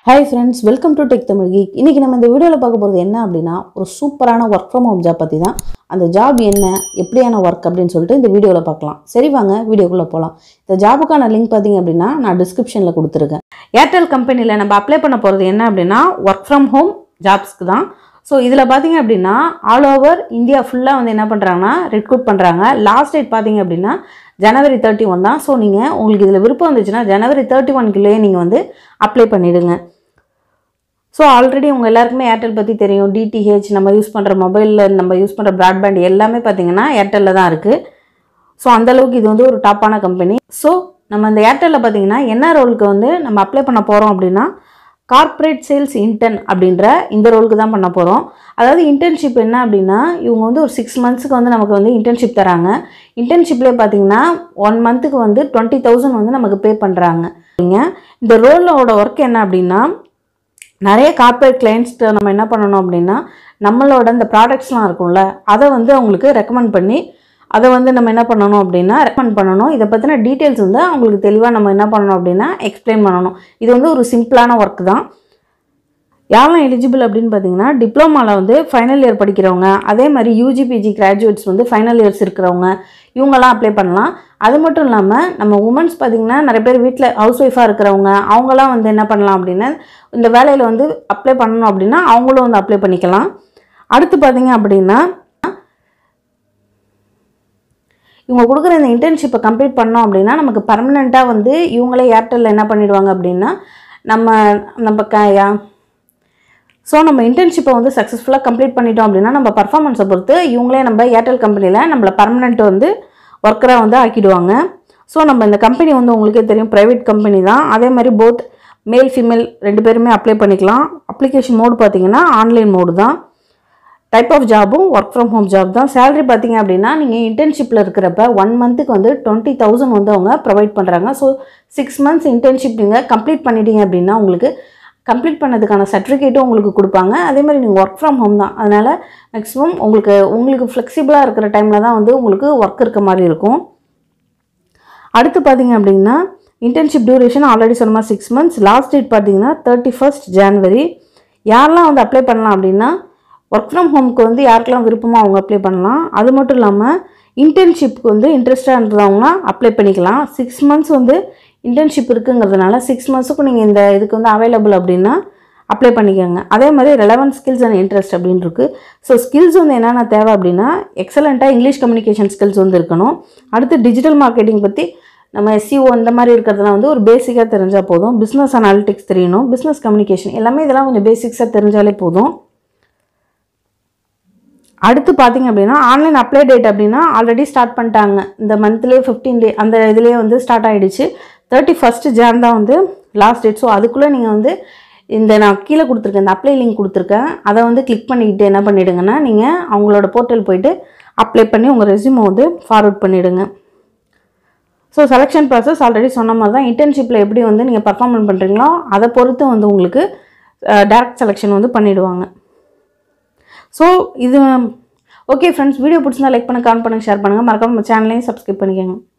hi friends welcome to tech Tamil geek இன்றைக்கி நம்ம இந்த வீடியோவில் பார்க்க போகிறது என்ன அப்படின்னா ஒரு சூப்பரான ஒர்க் ஃப்ரம் ஹோம் ஜாப் பற்றி தான் அந்த ஜாப் என்ன எப்படியான ஒர்க் அப்படின்னு சொல்லிட்டு இந்த வீடியோவில் பார்க்கலாம் சரி வாங்க வீடியோக்குள்ளே போகலாம் இந்த ஜாபுக்கான லிங்க் பார்த்தீங்க அப்படின்னா நான் டிஸ்கிரிப்ஷனில் கொடுத்துருக்கேன் ஏர்டெல் கம்பெனியில் நம்ம அப்ளை பண்ண போகிறது என்ன அப்படின்னா ஒர்க் ஃப்ரம் ஹோம் ஜாப்ஸ்க்கு தான் ஸோ இதில் பார்த்தீங்க அப்படின்னா ஆல் ஓவர் இந்தியா ஃபுல்லாக வந்து என்ன பண்ணுறாங்கன்னா ரெக்ரூட் பண்ணுறாங்க லாஸ்ட் டேட் பார்த்தீங்க அப்படின்னா ஜனவரி தேர்ட்டி ஒன் தான் ஸோ நீங்கள் உங்களுக்கு இதில் விருப்பம் இருந்துச்சுன்னா ஜனவரி தேர்ட்டி ஒன்குள்ளேயே நீங்கள் வந்து அப்ளை பண்ணிவிடுங்க ஸோ ஆல்ரெடி உங்கள் எல்லாருக்குமே ஏர்டெல் பற்றி தெரியும் டிடிஹெச் நம்ம யூஸ் பண்ணுற மொபைலில் நம்ம யூஸ் பண்ணுற ப்ராட்பேண்ட் எல்லாமே பார்த்தீங்கன்னா ஏர்டெல்லில் தான் இருக்குது ஸோ அந்தளவுக்கு இது வந்து ஒரு டாப்பான கம்பெனி ஸோ நம்ம இந்த ஏர்டெல்லில் பார்த்தீங்கன்னா என்ன ரோலுக்கு வந்து நம்ம அப்ளை பண்ண போகிறோம் அப்படின்னா கார்ப்பரேட் சேல்ஸ் இன்டர்ன் அப்படின்ற இந்த ரோலுக்கு தான் பண்ண போகிறோம் அதாவது இன்டர்ன்ஷிப் என்ன அப்படின்னா இவங்க வந்து ஒரு சிக்ஸ் மந்த்ஸுக்கு வந்து நமக்கு வந்து இன்டர்ன்ஷிப் தராங்க இன்டர்ன்ஷிப்லேயே பார்த்தீங்கன்னா ஒன் மந்த்துக்கு வந்து டுவெண்ட்டி தௌசண்ட் வந்து நமக்கு பே பண்ணுறாங்க இந்த ரோலோட ஒர்க் என்ன அப்படின்னா நிறைய கார்ப்பரேட் கிளைண்ட்ஸ்க்கு நம்ம என்ன பண்ணணும் அப்படின்னா நம்மளோட இந்த ப்ராடக்ட்ஸ்லாம் இருக்கும்ல அதை வந்து அவங்களுக்கு ரெக்கமெண்ட் பண்ணி அதை வந்து நம்ம என்ன பண்ணணும் அப்படின்னா ரெக்கமெண்ட் பண்ணணும் இதை பற்றின டீட்டெயில்ஸ் வந்து அவங்களுக்கு தெளிவாக நம்ம என்ன பண்ணணும் அப்படின்னா எக்ஸ்பிளைன் பண்ணணும் இது வந்து ஒரு சிம்பிளான ஒர்க் தான் யாரெல்லாம் எலிஜிபிள் அப்படின்னு பார்த்தீங்கன்னா டிப்ளமாவில் வந்து ஃபைனல் இயர் படிக்கிறவங்க அதே மாதிரி யூஜிபிஜி கிராஜுவேட்ஸ் வந்து ஃபைனல் இயர்ஸ் இருக்கிறவங்க இவங்கெல்லாம் அப்ளை பண்ணலாம் அது மட்டும் இல்லாமல் நம்ம உமன்ஸ் பார்த்திங்கன்னா நிறைய பேர் வீட்டில் ஹவுஸ் ஒய்ஃபாக இருக்கிறவங்க அவங்களாம் வந்து என்ன பண்ணலாம் அப்படின்னா இந்த வேலையில் வந்து அப்ளை பண்ணணும் அப்படின்னா அவங்களும் வந்து அப்ளை பண்ணிக்கலாம் அடுத்து பார்த்தீங்க அப்படின்னா இவங்க கொடுக்குற இந்த இன்டர்ன்ஷிப்பை கம்ப்ளீட் பண்ணோம் அப்படின்னா நமக்கு பர்மனெண்ட்டாக வந்து இவங்களே ஏர்டெல்லில் என்ன பண்ணிடுவாங்க அப்படின்னா நம்ம நம்ம க ஸோ நம்ம இன்டர்ன்ஷிப்பை வந்து சக்ஸஸ்ஃபுல்லாக கம்ப்ளீட் பண்ணிட்டோம் அப்படின்னா நம்ம பர்ஃபார்மன்ஸை பொறுத்து இவங்களே நம்ம ஏர்டெல் கம்பெனியில் நம்மளை பர்மனெண்ட் வந்து ஒர்க்கராக வந்து ஆக்கிடுவாங்க ஸோ நம்ம இந்த கம்பெனி வந்து உங்களுக்கே தெரியும் ப்ரைவேட் கம்பெனி தான் அதே மாதிரி போத் மேல் ஃபீமேல் ரெண்டு பேருமே அப்ளை பண்ணிக்கலாம் அப்ளிகேஷன் மோடு பார்த்தீங்கன்னா ஆன்லைன் மோடு தான் டைப் ஆஃப் ஜாபும் ஒர்க் ஃப்ரம் ஹோம் ஜாப் தான் சேலரி பார்த்தீங்க அப்படின்னா நீங்கள் இன்டர்ன்ஷிப்பில் இருக்கிறப்ப ஒன் மந்த்துக்கு வந்து டுவெண்ட்டி தௌசண்ட் வந்து அவங்க ப்ரொவைட் பண்ணுறாங்க ஸோ சிக்ஸ் மந்த்ஸ் இன்டர்ன்ஷிப் நீங்கள் கம்ப்ளீட் பண்ணிட்டீங்க அப்படின்னா உங்களுக்கு கம்ப்ளீட் பண்ணதுக்கான சர்டிஃபிகேட்டும் உங்களுக்கு கொடுப்பாங்க அதே மாதிரி நீங்கள் ஒர்க் ஃப்ரம் ஹோம் தான் அதனால் மேக்ஸிமம் உங்களுக்கு உங்களுக்கு ஃப்ளெக்சிபிளாக இருக்கிற டைமில் தான் வந்து உங்களுக்கு ஒர்க் இருக்க மாதிரி இருக்கும் அடுத்து பார்த்தீங்க அப்படின்னா இன்டர்ன்ஷிப் டியூரேஷன் ஆல்ரெடி சொன்ன மாதிரி சிக்ஸ் மந்த்ஸ் லாஸ்ட் டேட் பார்த்தீங்கன்னா தேர்ட்டி ஃபஸ்ட் ஜான்வரி யாரெல்லாம் வந்து அப்ளை பண்ணலாம் அப்படின்னா ஒர்க் ஃப்ரம் ஹோம்க்கு வந்து யாருக்கெல்லாம் விருப்பமோ அவங்க அப்ளை பண்ணலாம் அது மட்டும் இல்லாமல் இன்டர்ன்ஷிப்க்கு வந்து இன்ட்ரெஸ்டாக இருந்தவங்களாம் அப்ளை பண்ணிக்கலாம் சிக்ஸ் மந்த்ஸ் வந்து இன்டர்ன்ஷிப் இருக்குங்கிறதுனால சிக்ஸ் மந்த்ஸுக்கும் நீங்கள் இந்த இதுக்கு வந்து அவைலபிள் அப்படின்னா அப்ளை பண்ணிக்கோங்க அதே மாதிரி ரெலவெண்ட் ஸ்கில்ஸ் அண்ட் இன்ட்ரெஸ்ட் அப்படின்னு இருக்குது ஸோ ஸ்கில்ஸ் வந்து என்னென்ன தேவை அப்படின்னா எக்ஸலண்ட்டாக இங்கிலீஷ் கம்யூனிகேஷன் ஸ்கில்ஸ் வந்து இருக்கணும் அடுத்து டிஜிட்டல் மார்க்கெட்டிங் பற்றி நம்ம எஸ்சிஓ இந்த மாதிரி இருக்கிறதுலாம் வந்து ஒரு பேசிக்காக தெரிஞ்சால் போதும் பிஸ்னஸ் அனாலிட்டிக்ஸ் தெரியணும் பிஸ்னஸ் கம்யூனிகேஷன் எல்லாமே இதெல்லாம் கொஞ்சம் பேசிக்ஸாக தெரிஞ்சாலே போதும் அடுத்து பார்த்தீங்க அப்படின்னா ஆன்லைன் அப்ளை டேட் அப்படின்னா ஆல்ரெடி ஸ்டார்ட் பண்ணிட்டாங்க இந்த மந்த்லேயே ஃபிஃப்டீன் டே அந்த இதுலேயே வந்து ஸ்டார்ட் ஆகிடுச்சு தேர்ட்டி ஃபஸ்ட்டு ஜான் தான் வந்து லாஸ்ட் டேட் ஸோ அதுக்குள்ளே நீங்கள் வந்து இந்த நான் கீழே கொடுத்துருக்கேன் இந்த அப்ளை லிங்க் கொடுத்துருக்கேன் அதை வந்து கிளிக் பண்ணிக்கிட்டு என்ன பண்ணிவிடுங்கன்னா நீங்கள் அவங்களோட போர்ட்டல் போயிட்டு அப்ளை பண்ணி உங்கள் ரெஸ்யூமை வந்து ஃபார்வர்ட் பண்ணிவிடுங்க ஸோ செலெக்ஷன் ப்ராசஸ் ஆல்ரெடி சொன்ன மாதிரி தான் இன்டர்ன்ஷிப்பில் எப்படி வந்து நீங்கள் பர்ஃபார்மன்ஸ் பண்ணுறீங்களோ அதை பொறுத்து வந்து உங்களுக்கு டேரக்ட் செலெக்ஷன் வந்து பண்ணிவிடுவாங்க ஸோ இது ஓகே ஃப்ரெண்ட்ஸ் வீடியோ பிடிச்சிருந்தா லைக் பண்ணுங்கள் கமெண்ட் பண்ணுங்கள் ஷேர் பண்ணுங்கள் மறக்காம நம்ம சேனலையும் சப்ஸ்கிரைப் பண்ணிக்கோங்க